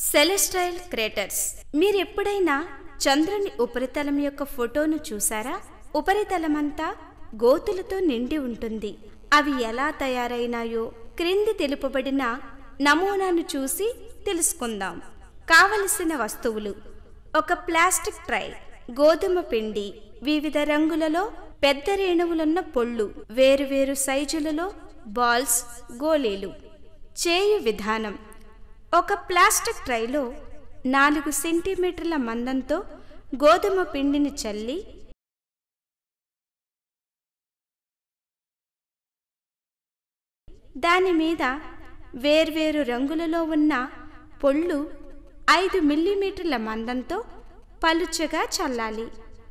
సెలెస్టైల్ craters మీరెప్పుడైనా చంద్రుని ఉపరితలం యొక్క ఫోటోను చూసారా ఉపరితలమంతా గోతులతో నిండి ఉంటుంది అవి ఎలా తయారైనాయో క్రింది తెలుపబడిన నమూనాను చూసి తెలుసుకుందాం కావలసిన వస్తువులు ఒక ప్లాస్టిక్ ట్రై గోధుమ పిండి వివిధ రంగులలో పెద్ద రేణువులున్న పొళ్ళు వేరువేరు సైజులలో బాల్స్ గోళీలు చేయు విధానం ఒక ప్లాస్టిక్ ట్రైలో నాలుగు సెంటీమీటర్ల మందంతో గోధుమ పిండిని చల్లి దాని మీద వేర్వేరు రంగులలో ఉన్న పొళ్ళు ఐదు మిల్లీమీటర్ల మందంతో పలుచగా చల్లాలి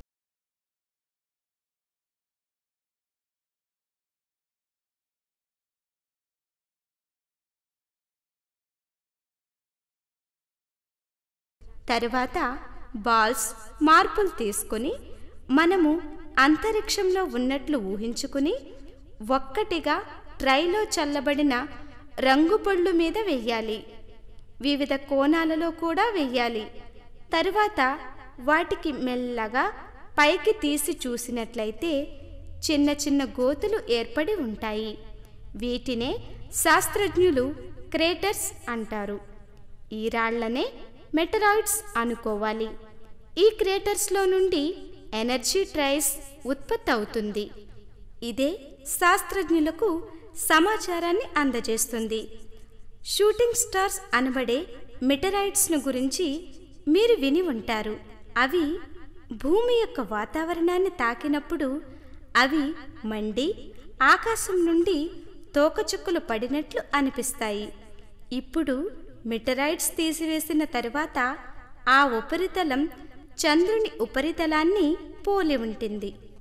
తరువాత బాల్స్ మార్పులు తీసుకుని మనము అంతరిక్షంలో ఉన్నట్లు ఊహించుకుని ఒక్కటిగా ట్రైలో చల్లబడిన రంగు పళ్ళు మీద వెయ్యాలి వివిధ కోణాలలో కూడా వెయ్యాలి తరువాత వాటికి మెల్లగా పైకి తీసి చూసినట్లయితే చిన్న చిన్న గోతులు ఏర్పడి ఉంటాయి వీటినే శాస్త్రజ్ఞులు క్రేటర్స్ అంటారు ఈ రాళ్లనే మెటరాయిడ్స్ అనుకోవాలి ఈ క్రేటర్స్లో నుండి ఎనర్జీ ట్రైస్ ఉత్పత్తి అవుతుంది ఇదే శాస్త్రజ్ఞులకు సమాచారాన్ని అందజేస్తుంది షూటింగ్ స్టార్స్ అనబడే మిటరాయిడ్స్ను గురించి మీరు విని ఉంటారు అవి భూమి యొక్క వాతావరణాన్ని తాకినప్పుడు అవి మండి ఆకాశం నుండి తోకచుక్కలు పడినట్లు అనిపిస్తాయి ఇప్పుడు మిటరాయిడ్స్ తీసివేసిన తరువాత ఆ ఉపరితలం చంద్రుని ఉపరితలాన్ని పోలి ఉంటుంది